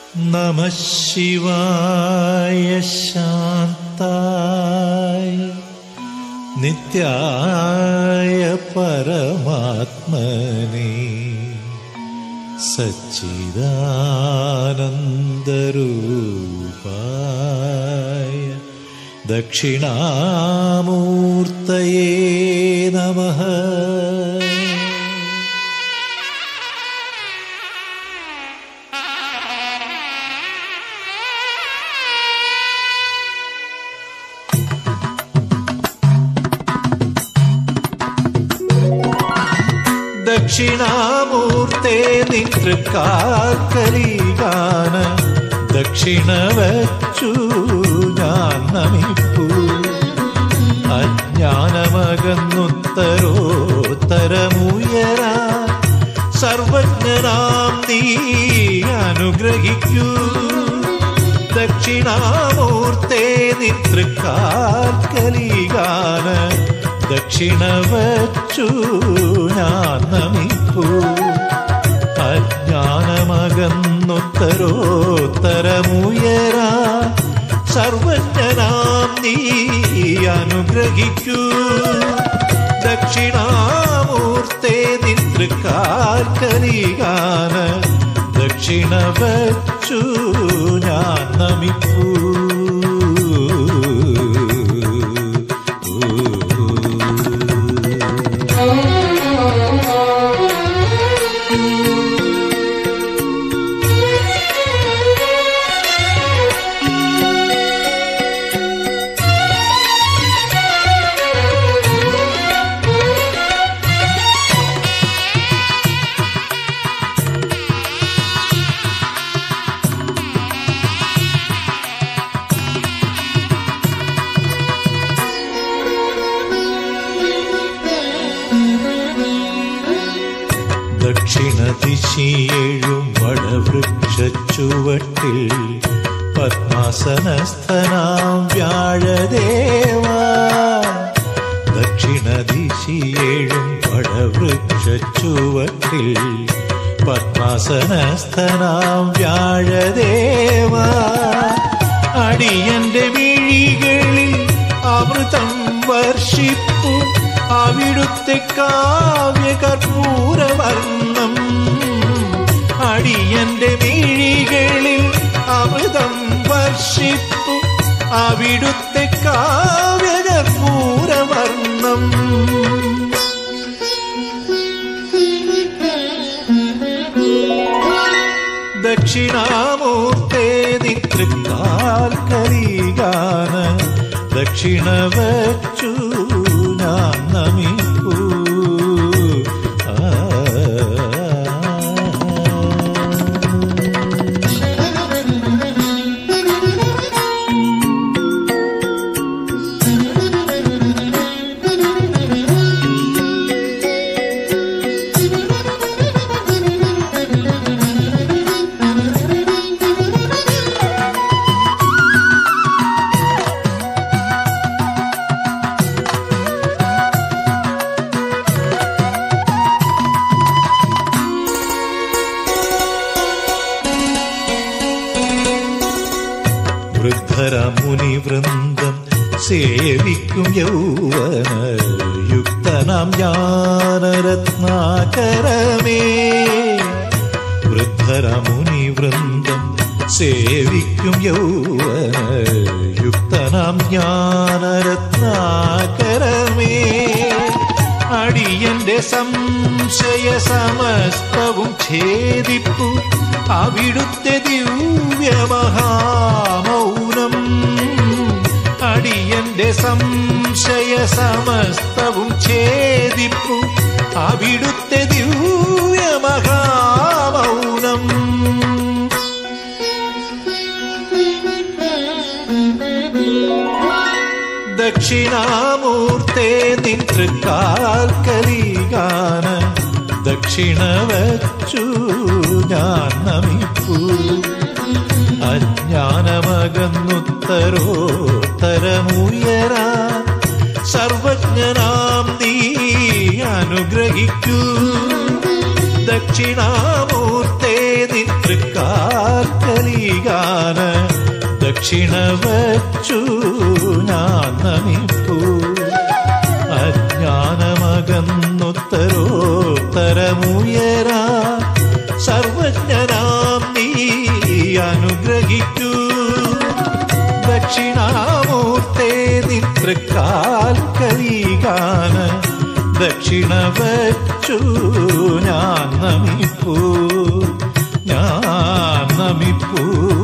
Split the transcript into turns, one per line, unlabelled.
നമ ശിവായ ശാന്തായ നിത്യായ പരമാത്മനെ സച്ചിദാനന്ദരൂപായ ദക്ഷിണാമൂർത്തയേ നമഃ ദക്ഷിണാമൂർത്തേ നിതൃക്കാക്കലികാന ദക്ഷിണ വച്ചു ഞാൻ നമിപ്പൂ അജ്ഞാനമകന്നുത്തരോത്തരമുയര സർവജ്ഞനാം നീ അനുഗ്രഹിക്കൂ ദക്ഷിണാമൂർത്തേ നിതൃക്കാൽക്കലികാന ദക്ഷിണ വച്ചു ഞാൻ നമിപ്പൂ അജ്ഞാനമകന്നുത്തരോത്തരമുയര സർവജ്ഞനാം നീ അനുഗ്രഹിക്കൂ ദക്ഷിണാമൂർത്തേ നിതൃക്കാൽക്കലികാന ദക്ഷിണ വച്ചു ഞാൻ നമിപ്പൂ ദക്ഷിണദിശിയേഴും വടവൃക്ഷച്ചുവട്ടിൽ പത്മാസനസ്ഥനാം വ്യാഴദേവ ദക്ഷിണദിശിയേഴും വടവൃക്ഷച്ചുവട്ടിൽ പത്മാസനസ്ഥനാം വ്യാഴദേവ അടിയന്റെ മിഴികളിൽ അമൃതം വർഷിപ്പു അവിടുത്തെ കാവ്യകർപ്പൂരവർണ്ണം അടിയന്റെ മിഴികളിൽ അമൃതം വർഷിപ്പു അവിടുത്തെ കാവ്യകർപ്പൂരവർണ്ണം ദക്ഷിണാമൂർത്തേ നിതൃക്കാൽക്കലികാന ദക്ഷിണ വച്ചു ഞാൻ നമിപ്പൂ വൃദ്ധരമുനിവൃന്ദം സേവിക്കും യൗവന യുക്തനാം ജ്ഞാനരത്നാകരമേ വൃദ്ധരമുനിവൃന്ദം സേവിക്കും യൗവന യുക്തനാം ജ്ഞാനരത്നാകരമേ അടിയന്റെ സംശയ സമസ്തവും ഛേദിപ്പു അവിടുത്തെ ദിവ്യമഹാമൗനം അടിയന്റെ സംശയ സമസ്തവും ഛേദിപ്പു അവിടുത്തെ ദിവ്യമഹാമൗനം ദക്ഷിണാമൂർത്തേ നിതൃക്കാൽക്കലികാന ദക്ഷിണ വച്ചു ഞാൻ നമിപ്പൂ അജ്ഞാനമകന്നുത്തരോത്തരമുയര സർവജ്ഞനാം നീ അനുഗ്രഹിക്കൂ ദക്ഷിണാമൂർത്തേ നിതൃക്കാൽക്കലി കലികാന ദക്ഷിണ വച്ചു ഞാൻ നമിപ്പൂ അജ്ഞാനമകന്നുത്തരോത്തരമുയരാ സർവജ്ഞനാം നീ അനുഗ്രഹിക്കൂ ദക്ഷിണാമൂർത്തേ നിതൃക്കാൽ കലികാന ദക്ഷിണ വച്ചു ഞാൻ നമിപ്പൂ ഞാൻ നമിപ്പൂ